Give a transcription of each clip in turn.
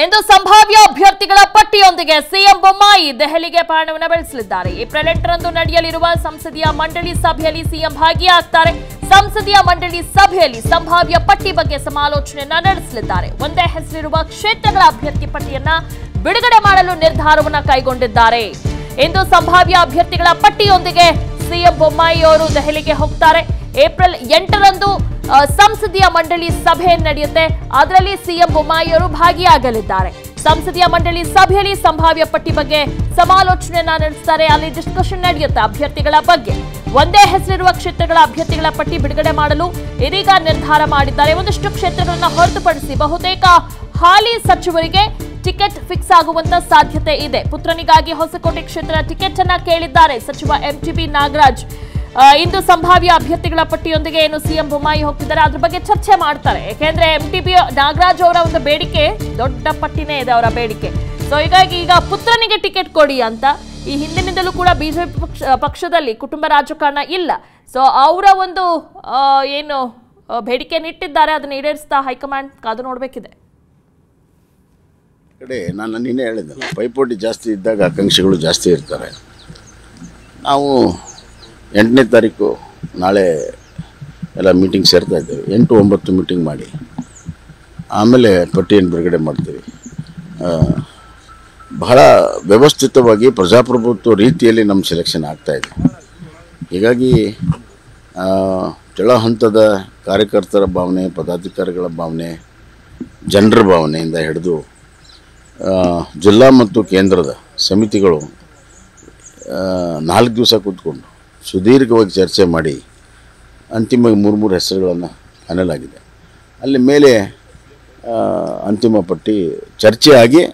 ಇಂದು ಸಂಭಾವ್ಯ ಅಭ್ಯರ್ಥಿಗಳ ಪಟ್ಟಿಯೊಂದಿಗೆ ಸಿಎಂ ಬೊಮ್ಮಾಯಿ ದೆಹಲಿಗೆ ಪಯಣವನ್ನು ಬೆಳೆಸಲಿದ್ದಾರೆ ಏಪ್ರಿಲ್ ಎಂಟರಂದು ನಡೆಯಲಿರುವ ಸಂಸದೀಯ ಮಂಡಳಿ ಸಭೆಯಲ್ಲಿ ಸಿಎಂ ಭಾಗಿಯಾಗ್ತಾರೆ ಸಂಸದೀಯ ಮಂಡಳಿ ಸಭೆಯಲ್ಲಿ ಸಂಭಾವ್ಯ ಪಟ್ಟಿ ಬಗ್ಗೆ ಸಮಾಲೋಚನೆಯನ್ನ ನಡೆಸಲಿದ್ದಾರೆ ಒಂದೇ ಹೆಸರಿರುವ ಕ್ಷೇತ್ರಗಳ ಅಭ್ಯರ್ಥಿ ಪಟ್ಟಿಯನ್ನ ಬಿಡುಗಡೆ ಮಾಡಲು ನಿರ್ಧಾರವನ್ನ ಕೈಗೊಂಡಿದ್ದಾರೆ ಇಂದು ಸಂಭಾವ್ಯ ಅಭ್ಯರ್ಥಿಗಳ ಪಟ್ಟಿಯೊಂದಿಗೆ ಸಿಎಂ ಬೊಮ್ಮಾಯಿ ಅವರು ದೆಹಲಿಗೆ ಹೋಗ್ತಾರೆ ಏಪ್ರಿಲ್ ಎಂಟರಂದು ಆ, ಸಂಸದೀಯ ಮಂಡಳಿ ಸಭೆ ನಡೆಯುತ್ತೆ ಅದರಲ್ಲಿ ಸಿಎಂ ಬೊಮ್ಮಾಯಿ ಅವರು ಭಾಗಿಯಾಗಲಿದ್ದಾರೆ ಸಂಸದೀಯ ಮಂಡಳಿ ಸಭೆಯಲ್ಲಿ ಸಂಭಾವ್ಯ ಪಟ್ಟಿ ಬಗ್ಗೆ ಸಮಾಲೋಚನೆಯನ್ನ ನಡೆಸ್ತಾರೆ ಅಲ್ಲಿ ಡಿಸ್ಕಷನ್ ನಡೆಯುತ್ತೆ ಅಭ್ಯರ್ಥಿಗಳ ಬಗ್ಗೆ ಒಂದೇ ಹೆಸರಿರುವ ಕ್ಷೇತ್ರಗಳ ಅಭ್ಯರ್ಥಿಗಳ ಪಟ್ಟಿ ಬಿಡುಗಡೆ ಮಾಡಲು ಇದೀಗ ನಿರ್ಧಾರ ಮಾಡಿದ್ದಾರೆ ಒಂದಷ್ಟು ಕ್ಷೇತ್ರಗಳನ್ನ ಹೊರತುಪಡಿಸಿ ಬಹುತೇಕ ಹಾಲಿ ಸಚಿವರಿಗೆ ಟಿಕೆಟ್ ಫಿಕ್ಸ್ ಆಗುವಂತ ಸಾಧ್ಯತೆ ಇದೆ ಪುತ್ರನಿಗಾಗಿ ಹೊಸಕೋಟೆ ಕ್ಷೇತ್ರ ಟಿಕೆಟ್ ಅನ್ನ ಕೇಳಿದ್ದಾರೆ ಸಚಿವ ಎಂಟಿಬಿ ನಾಗರಾಜ್ ಆ, ಇಂದು ಸಂಭಾವ್ಯ ಅಭ್ಯರ್ಥಿಗಳ ಪಟ್ಟಿಯೊಂದಿಗೆ ಏನು ಸಿಎಂ ಬೊಮ್ಮಾಯಿ ಹೋಗ್ತಿದ್ದಾರೆ ಅದ್ರ ಬಗ್ಗೆ ಚರ್ಚೆ ಮಾಡ್ತಾರೆ ಯಾಕೆಂದ್ರೆ ಎಂಟಿಬಿ ನಾಗರಾಜ್ ಅವರ ಒಂದು ಬೇಡಿಕೆ ದೊಡ್ಡ ಪಟ್ಟಿನೇ ಇದೆ ಅವರ ಬೇಡಿಕೆ ಸೊ ಹೀಗಾಗಿ ಈಗ ಪುತ್ರನಿಗೆ ಟಿಕೆಟ್ ಕೊಡಿ ಅಂತ ಈ ಹಿಂದಿನಿಂದಲೂ ಕೂಡ ಬಿಜೆಪಿ ಪಕ್ಷ ಪಕ್ಷದಲ್ಲಿ ಕುಟುಂಬ ರಾಜಕಾರಣ ಇಲ್ಲ ಸೊ ಅವರ ಒಂದು ಆ, ಏನು ಆ, ಬೇಡಿಕೆಯನ್ನು ಇಟ್ಟಿದ್ದಾರೆ ಅದನ್ನ ಈಡೇರಿಸ್ತಾ ಹೈಕಮಾಂಡ್ ಕಾದು ನೋಡಬೇಕಿದೆ ಕಡೆ ನಾನು ನಿನ್ನೆ ಹೇಳಿದ್ದೆ ಪೈಪೋಟಿ ಜಾಸ್ತಿ ಇದ್ದಾಗ ಆಕಾಂಕ್ಷಿಗಳು ಜಾಸ್ತಿ ಇರ್ತಾರೆ ನಾವು ಎಂಟನೇ ತಾರೀಕು ನಾಳೆ ಎಲ್ಲ ಮೀಟಿಂಗ್ ಸೇರ್ತಾ ಇದ್ದೇವೆ ಎಂಟು ಒಂಬತ್ತು ಮೀಟಿಂಗ್ ಮಾಡಿ ಆಮೇಲೆ ಪಟ್ಟಿಯನ್ನು ಬಿಡುಗಡೆ ಮಾಡ್ತೀವಿ ಆ, ಬಹಳ ವ್ಯವಸ್ಥಿತವಾಗಿ ಪ್ರಜಾಪ್ರಭುತ್ವ ರೀತಿಯಲ್ಲಿ ನಮ್ಮ ಸೆಲೆಕ್ಷನ್ ಆಗ್ತಾ ಇದೆ ಹೀಗಾಗಿ ಆ, ಕೆಳ ಹಂತದ ಕಾರ್ಯಕರ್ತರ ಭಾವನೆ ಪದಾಧಿಕಾರಿಗಳ ಭಾವನೆ ಜನರ ಭಾವನೆಯಿಂದ ಹಿಡಿದು ಆ, ಜಿಲ್ಲಾ ಮತ್ತು ಕೇಂದ್ರದ ಸಮಿತಿಗಳು ಆ, ನಾಲ್ಕು ದಿವಸ ಕೂತ್ಕೊಂಡು ಸುದೀರ್ಘವಾಗಿ ಚರ್ಚೆ ಮಾಡಿ ಅಂತಿಮವಾಗಿ ಮೂರು ಮೂರು ಹೆಸರುಗಳನ್ನು ಫೈನಲ್ ಆಗಿದೆ ಅಲ್ಲಿ ಮೇಲೆ ಆ, ಅಂತಿಮ ಪಟ್ಟಿ ಚರ್ಚೆ ಆಗಿ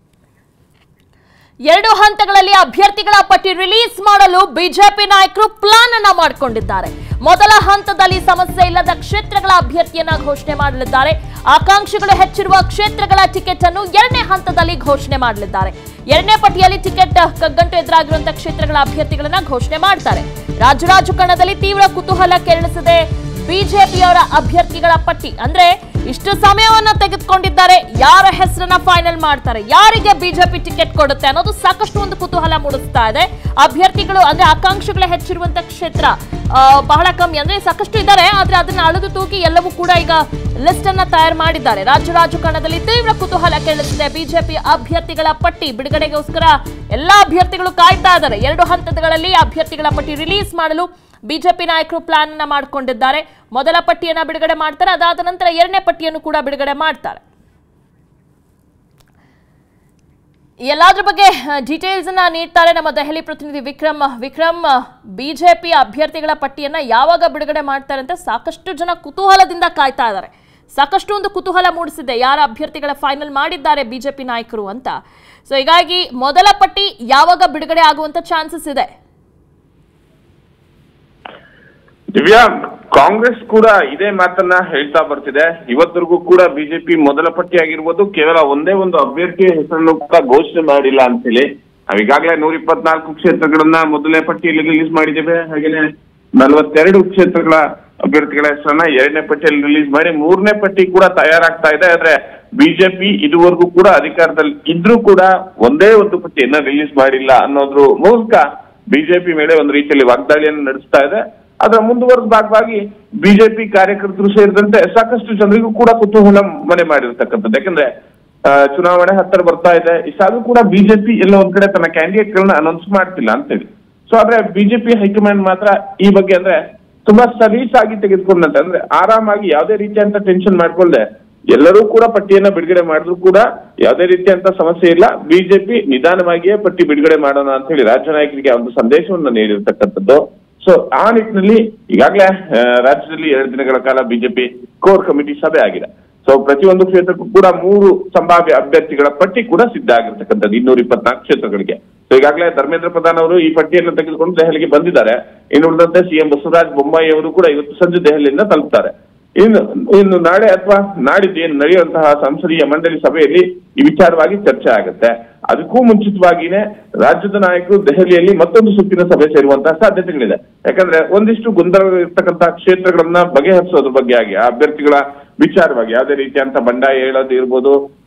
ಎರಡು ಹಂತಗಳಲ್ಲಿ ಅಭ್ಯರ್ಥಿಗಳ ಪಟ್ಟಿ ರಿಲೀಸ್ ಮಾಡಲು ಬಿಜೆಪಿ ನಾಯಕರು ಪ್ಲಾನ್ ಅನ್ನ ಮಾಡಿಕೊಂಡಿದ್ದಾರೆ ಮೊದಲ ಹಂತದಲ್ಲಿ ಸಮಸ್ಯೆ ಇಲ್ಲದ ಕ್ಷೇತ್ರಗಳ ಅಭ್ಯರ್ಥಿಯನ್ನ ಘೋಷಣೆ ಮಾಡಲಿದ್ದಾರೆ ಆಕಾಂಕ್ಷಿಗಳು ಹೆಚ್ಚಿರುವ ಕ್ಷೇತ್ರಗಳ ಟಿಕೆಟ್ ಅನ್ನು ಎರಡನೇ ಹಂತದಲ್ಲಿ ಘೋಷಣೆ ಮಾಡಲಿದ್ದಾರೆ ಎರಡನೇ ಪಟ್ಟಿಯಲ್ಲಿ ಟಿಕೆಟ್ ಕಗ್ಗಂಟು ಎದುರಾಗಿರುವಂತಹ ಕ್ಷೇತ್ರಗಳ ಅಭ್ಯರ್ಥಿಗಳನ್ನ ಘೋಷಣೆ ಮಾಡ್ತಾರೆ ರಾಜ್ಯ ರಾಜಕಾರಣದಲ್ಲಿ ತೀವ್ರ ಕುತೂಹಲ ಕೆರಳಿಸಿದೆ ಬಿಜೆಪಿಯವರ ಅಭ್ಯರ್ಥಿಗಳ ಪಟ್ಟಿ ಅಂದ್ರೆ ಇಷ್ಟು ಸಮಯವನ್ನ ತೆಗೆದುಕೊಂಡಿದ್ದಾರೆ ಯಾರ ಹೆಸರನ್ನ ಫೈನಲ್ ಮಾಡ್ತಾರೆ ಯಾರಿಗೆ ಬಿಜೆಪಿ ಟಿಕೆಟ್ ಕೊಡುತ್ತೆ ಅನ್ನೋದು ಸಾಕಷ್ಟು ಒಂದು ಕುತೂಹಲ ಮೂಡಿಸ್ತಾ ಇದೆ ಅಭ್ಯರ್ಥಿಗಳು ಅಂದ್ರೆ ಆಕಾಂಕ್ಷಿಗಳ ಹೆಚ್ಚಿರುವಂತ ಕ್ಷೇತ್ರ ಆ, ಬಹಳ ಕಮ್ಮಿ ಅಂದ್ರೆ ಸಾಕಷ್ಟು ಇದ್ದಾರೆ ಆದ್ರೆ ಅದನ್ನ ಅಳೆದು ತೂಗಿ ಎಲ್ಲವೂ ಕೂಡ ಈಗ ಲಿಸ್ಟ್ ಅನ್ನ ತಯಾರು ಮಾಡಿದ್ದಾರೆ ರಾಜ್ಯ ರಾಜಕಾರಣದಲ್ಲಿ ತೀವ್ರ ಕುತೂಹಲ ಕೆರಳಿಸಿದೆ ಬಿಜೆಪಿ ಅಭ್ಯರ್ಥಿಗಳ ಪಟ್ಟಿ ಬಿಡುಗಡೆಗೋಸ್ಕರ ಎಲ್ಲಾ ಅಭ್ಯರ್ಥಿಗಳು ಕಾಯ್ತಾ ಇದ್ದಾರೆ ಎರಡು ಹಂತಗಳಲ್ಲಿ ಅಭ್ಯರ್ಥಿಗಳ ಪಟ್ಟಿ ರಿಲೀಸ್ ಮಾಡಲು ಬಿಜೆಪಿ ನಾಯಕರು ಪ್ಲಾನ್ ಅನ್ನ ಮಾಡಿಕೊಂಡಿದ್ದಾರೆ ಮೊದಲ ಪಟ್ಟಿಯನ್ನ ಬಿಡುಗಡೆ ಮಾಡ್ತಾರೆ ಅದಾದ ನಂತರ ಎರಡನೇ ಪಟ್ಟಿಯನ್ನು ಕೂಡ ಬಿಡುಗಡೆ ಮಾಡ್ತಾರೆ ಎಲ್ಲಾದ್ರ ಬಗ್ಗೆ ಡೀಟೇಲ್ಸ್ ಅನ್ನ ನೀಡ್ತಾರೆ ನಮ್ಮ ದೆಹಲಿ ಪ್ರತಿನಿಧಿ ವಿಕ್ರಮ್ ವಿಕ್ರಮ್ ಬಿಜೆಪಿ ಅಭ್ಯರ್ಥಿಗಳ ಪಟ್ಟಿಯನ್ನ ಯಾವಾಗ ಬಿಡುಗಡೆ ಮಾಡ್ತಾರೆ ಅಂತ ಸಾಕಷ್ಟು ಜನ ಕುತೂಹಲದಿಂದ ಕಾಯ್ತಾ ಇದ್ದಾರೆ ಸಾಕಷ್ಟು ಒಂದು ಕುತೂಹಲ ಮೂಡಿಸಿದೆ ಯಾರ ಅಭ್ಯರ್ಥಿಗಳ ಫೈನಲ್ ಮಾಡಿದ್ದಾರೆ ಬಿಜೆಪಿ ನಾಯಕರು ಅಂತ ಸೊ ಹೀಗಾಗಿ ಮೊದಲ ಪಟ್ಟಿ ಯಾವಾಗ ಬಿಡುಗಡೆ ಆಗುವಂತ ಚಾನ್ಸಸ್ ಇದೆ ದಿವ್ಯಾ ಕಾಂಗ್ರೆಸ್ ಕೂಡ ಇದೇ ಮಾತನ್ನ ಹೇಳ್ತಾ ಬರ್ತಿದೆ ಇವತ್ತರೆಗೂ ಕೂಡ ಬಿಜೆಪಿ ಮೊದಲ ಪಟ್ಟಿ ಆಗಿರ್ಬೋದು ಕೇವಲ ಒಂದೇ ಒಂದು ಅಭ್ಯರ್ಥಿಯ ಹೆಸರನ್ನು ಕೂಡ ಘೋಷಣೆ ಮಾಡಿಲ್ಲ ಅಂತ ಹೇಳಿ ನಾವ್ ಈಗಾಗಲೇ ನೂರ ಇಪ್ಪತ್ನಾಲ್ಕು ಕ್ಷೇತ್ರಗಳನ್ನ ಮೊದಲನೇ ಪಟ್ಟಿಯಲ್ಲಿ ರಿಲೀಸ್ ಮಾಡಿದ್ದೇವೆ ಹಾಗೇನೆ ನಲವತ್ತೆರಡು ಕ್ಷೇತ್ರಗಳ ಅಭ್ಯರ್ಥಿಗಳ ಹೆಸರನ್ನ ಎರಡನೇ ಪಟ್ಟಿಯಲ್ಲಿ ರಿಲೀಸ್ ಮಾಡಿ ಮೂರನೇ ಪಟ್ಟಿ ಕೂಡ ತಯಾರಾಗ್ತಾ ಇದೆ ಆದ್ರೆ ಬಿಜೆಪಿ ಇದುವರೆಗೂ ಕೂಡ ಅಧಿಕಾರದಲ್ಲಿ ಇದ್ರೂ ಕೂಡ ಒಂದೇ ಒಂದು ಪಟ್ಟಿಯನ್ನ ರಿಲೀಸ್ ಮಾಡಿಲ್ಲ ಅನ್ನೋದ್ರ ಮೂಲಕ ಬಿಜೆಪಿ ಮೇಲೆ ಒಂದು ರೀತಿಯಲ್ಲಿ ವಾಗ್ದಾಳಿಯನ್ನು ನಡೆಸ್ತಾ ಇದೆ ಅದರ ಮುಂದುವರೆದ ಭಾಗವಾಗಿ ಬಿಜೆಪಿ ಕಾರ್ಯಕರ್ತರು ಸೇರಿದಂತೆ ಸಾಕಷ್ಟು ಜನರಿಗೂ ಕೂಡ ಕುತೂಹಲ ಮನೆ ಮಾಡಿರ್ತಕ್ಕಂಥದ್ದು ಯಾಕಂದ್ರೆ ಆ, ಚುನಾವಣೆ ಹತ್ತಿರ ಬರ್ತಾ ಇದೆ ಇಷ್ಟಾದ್ರೂ ಕೂಡ ಬಿಜೆಪಿ ಎಲ್ಲ ಒಂದ್ ಕಡೆ ತನ್ನ ಕ್ಯಾಂಡಿಡೇಟ್ ಗಳನ್ನ ಅನೌನ್ಸ್ ಮಾಡ್ತಿಲ್ಲ ಅಂತೇಳಿ ಸೊ ಆದ್ರೆ ಬಿಜೆಪಿ ಹೈಕಮಾಂಡ್ ಮಾತ್ರ ಈ ಬಗ್ಗೆ ಅಂದ್ರೆ ತುಂಬಾ ಸಲೀಸಾಗಿ ತೆಗೆದುಕೊಂಡಂತೆ ಅಂದ್ರೆ ಆರಾಮಾಗಿ ಯಾವುದೇ ರೀತಿಯಂತ ಟೆನ್ಷನ್ ಮಾಡ್ಕೊಳ್ದೆ ಎಲ್ಲರೂ ಕೂಡ ಪಟ್ಟಿಯನ್ನ ಬಿಡುಗಡೆ ಮಾಡಿದ್ರು ಕೂಡ ಯಾವುದೇ ರೀತಿಯಂತ ಸಮಸ್ಯೆ ಇಲ್ಲ ಬಿಜೆಪಿ ನಿಧಾನವಾಗಿಯೇ ಪಟ್ಟಿ ಬಿಡುಗಡೆ ಮಾಡೋಣ ಅಂತ ಹೇಳಿ ರಾಜ್ಯ ನಾಯಕರಿಗೆ ಒಂದು ಸಂದೇಶವನ್ನು ನೀಡಿರ್ತಕ್ಕಂಥದ್ದು ಸೊ ಆ ನಿಟ್ಟಿನಲ್ಲಿ ಈಗಾಗಲೇ ಆ, ರಾಜ್ಯದಲ್ಲಿ ಎರಡು ದಿನಗಳ ಕಾಲ ಬಿಜೆಪಿ ಕೋರ್ ಕಮಿಟಿ ಸಭೆ ಆಗಿದೆ ಸೊ ಪ್ರತಿಯೊಂದು ಕ್ಷೇತ್ರಕ್ಕೂ ಕೂಡ ಮೂರು ಸಂಭಾವ್ಯ ಅಭ್ಯರ್ಥಿಗಳ ಪಟ್ಟಿ ಕೂಡ ಸಿದ್ಧ ಆಗಿರ್ತಕ್ಕಂಥದ್ದು ಇನ್ನೂರ ಇಪ್ಪತ್ನಾಲ್ಕು ಕ್ಷೇತ್ರಗಳಿಗೆ ಸೊ ಈಗಾಗಲೇ ಧರ್ಮೇಂದ್ರ ಪ್ರಧಾನ್ ಅವರು ಈ ಪಟ್ಟಿಯನ್ನು ತೆಗೆದುಕೊಂಡು ದೆಹಲಿಗೆ ಬಂದಿದ್ದಾರೆ ಇನ್ನು ಉಳಿದಂತೆ ಸಿಎಂ ಬಸವರಾಜ ಬೊಮ್ಮಾಯಿ ಅವರು ಕೂಡ ಇವತ್ತು ಸಂಜೆ ದೆಹಲಿಯಿಂದ ತಲುಪ್ತಾರೆ ಇನ್ನು ಇನ್ನು ನಾಳೆ ಅಥವಾ ನಾಡಿದ್ದು ಏನು ನಡೆಯುವಂತಹ ಸಂಸದೀಯ ಮಂಡಳಿ ಸಭೆಯಲ್ಲಿ ಈ ವಿಚಾರವಾಗಿ ಚರ್ಚೆ ಆಗುತ್ತೆ ಅದಕ್ಕೂ ಮುಂಚಿತವಾಗಿನೇ ರಾಜ್ಯದ ನಾಯಕರು ದೆಹಲಿಯಲ್ಲಿ ಮತ್ತೊಂದು ಸುತ್ತಿನ ಸಭೆ ಸೇರುವಂತಹ ಸಾಧ್ಯತೆಗಳಿದೆ ಯಾಕಂದ್ರೆ ಒಂದಿಷ್ಟು ಗೊಂದಲಗಳಿರ್ತಕ್ಕಂತಹ ಕ್ಷೇತ್ರಗಳನ್ನ ಬಗೆಹರಿಸೋದ್ರ ಬಗ್ಗೆ ಆಗಿ ಆ ಅಭ್ಯರ್ಥಿಗಳ ವಿಚಾರವಾಗಿ ಯಾವುದೇ ರೀತಿಯಂತ ಬಂಡಾಯ ಹೇಳೋದು ಇರ್ಬೋದು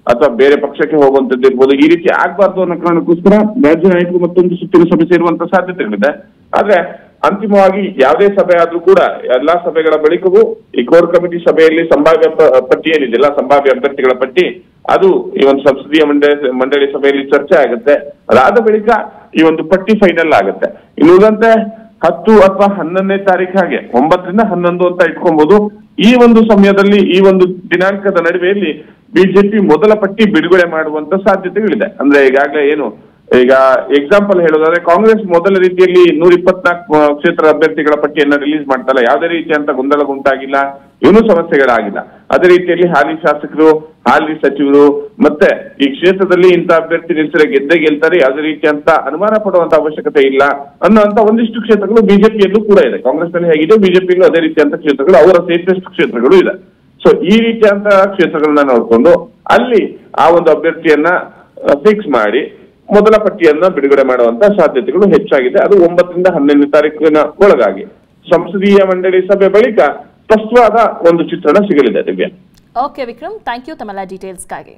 ಅಥವಾ ಬೇರೆ ಪಕ್ಷಕ್ಕೆ ಹೋಗುವಂತದ್ದು ಇರ್ಬೋದು ಈ ರೀತಿ ಆಗ್ಬಾರ್ದು ಅನ್ನೋ ಕಾರಣಕ್ಕೋಸ್ಕರ ರಾಜ್ಯ ನಾಯಕರು ಮತ್ತೊಂದು ಸುತ್ತಿನ ಸಭೆ ಸೇರುವಂತ ಸಾಧ್ಯತೆಗಳಿದೆ ಆದ್ರೆ ಅಂತಿಮವಾಗಿ ಯಾವುದೇ ಸಭೆ ಆದ್ರೂ ಕೂಡ ಎಲ್ಲಾ ಸಭೆಗಳ ಬಳಿಕವೂ ಈ ಕೋರ್ ಕಮಿಟಿ ಸಭೆಯಲ್ಲಿ ಸಂಭಾವ್ಯ ಪ- ಪಟ್ಟಿ ಏನಿದೆಯಲ್ಲ ಸಂಭಾವ್ಯ ಅಭ್ಯರ್ಥಿಗಳ ಪಟ್ಟಿ ಅದು ಈ ಒಂದು ಸಂಸದೀಯ ಮಂಡಳಿ ಮಂಡಳಿ ಸಭೆಯಲ್ಲಿ ಚರ್ಚೆ ಆಗುತ್ತೆ ಅದಾದ ಬಳಿಕ ಈ ಒಂದು ಪಟ್ಟಿ ಫೈನಲ್ ಆಗುತ್ತೆ ಇನ್ನು ಉಳಿದಂತೆ ಹತ್ತು ಅಥವಾ ಹನ್ನೊಂದನೇ ತಾರೀಕು ಹಾಗೆ ಒಂಬತ್ತರಿಂದ ಹನ್ನೊಂದು ಅಂತ ಇಟ್ಕೊಬಹುದು ಈ ಒಂದು ಸಮಯದಲ್ಲಿ ಈ ಒಂದು ದಿನಾಂಕದ ನಡುವೆಯಲ್ಲಿ ಬಿಜೆಪಿ ಮೊದಲ ಪಟ್ಟಿ ಬಿಡುಗಡೆ ಮಾಡುವಂತ ಸಾಧ್ಯತೆಗಳಿದೆ ಅಂದ್ರೆ ಈಗಾಗಲೇ ಏನು ಈಗ ಎಕ್ಸಾಂಪಲ್ ಹೇಳೋದಾದ್ರೆ ಕಾಂಗ್ರೆಸ್ ಮೊದಲ ರೀತಿಯಲ್ಲಿ ನೂರ ಇಪ್ಪತ್ನಾಲ್ಕು ಕ್ಷೇತ್ರ ಅಭ್ಯರ್ಥಿಗಳ ಪಟ್ಟಿಯನ್ನ ರಿಲೀಸ್ ಮಾಡ್ತಲ್ಲ ಯಾವುದೇ ರೀತಿಯಂತ ಗೊಂದಲ ಉಂಟಾಗಿಲ್ಲ ಏನೂ ಸಮಸ್ಯೆಗಳಾಗಿಲ್ಲ ಅದೇ ರೀತಿಯಲ್ಲಿ ಹಾಲಿ ಶಾಸಕರು ಹಾಲಿ ಸಚಿವರು ಮತ್ತೆ ಈ ಕ್ಷೇತ್ರದಲ್ಲಿ ಇಂಥ ಅಭ್ಯರ್ಥಿ ನಿಲ್ಸಿದ್ರೆ ಗೆದ್ದೇ ಗೆಲ್ತಾರೆ ಯಾವುದೇ ರೀತಿಯಂತ ಅನುಮಾನ ಪಡುವಂತ ಅವಶ್ಯಕತೆ ಇಲ್ಲ ಅನ್ನೋಂತ ಒಂದಿಷ್ಟು ಕ್ಷೇತ್ರಗಳು ಬಿಜೆಪಿಯಲ್ಲೂ ಕೂಡ ಇದೆ ಕಾಂಗ್ರೆಸ್ ನಲ್ಲಿ ಹೇಗಿದೆ ಬಿಜೆಪಿಯಲ್ಲೂ ಅದೇ ರೀತಿಯಂತ ಕ್ಷೇತ್ರಗಳು ಅವರ ಸೇಫೆಸ್ಟ್ ಕ್ಷೇತ್ರಗಳು ಇದೆ ಸೊ ಈ ರೀತಿಯಂತ ಕ್ಷೇತ್ರಗಳನ್ನ ನೋಡ್ಕೊಂಡು ಅಲ್ಲಿ ಆ ಒಂದು ಅಭ್ಯರ್ಥಿಯನ್ನ ಫಿಕ್ಸ್ ಮಾಡಿ ಮೊದಲ ಪಟ್ಟಿಯನ್ನ ಬಿಡುಗಡೆ ಮಾಡುವಂತ ಸಾಧ್ಯತೆಗಳು ಹೆಚ್ಚಾಗಿದೆ ಅದು ಒಂಬತ್ತರಿಂದ ಹನ್ನೊಂದನೇ ತಾರೀಕಿನ ಒಳಗಾಗಿ ಸಂಸದೀಯ ಮಂಡಳಿ ಸಭೆ ಬಳಿಕ ಸ್ಪಷ್ಟವಾದ ಒಂದು ಚಿತ್ರಣ ಸಿಗಲಿದೆ Divya okay Vikram thank you ತಮ್ಮೆಲ್ಲ ಡೀಟೇಲ್ಸ್ಗಾಗಿ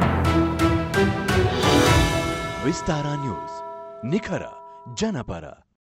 ವಿಸ್ತಾರ ನ್ಯೂಸ್ ನಿಖರ ಜನಪರ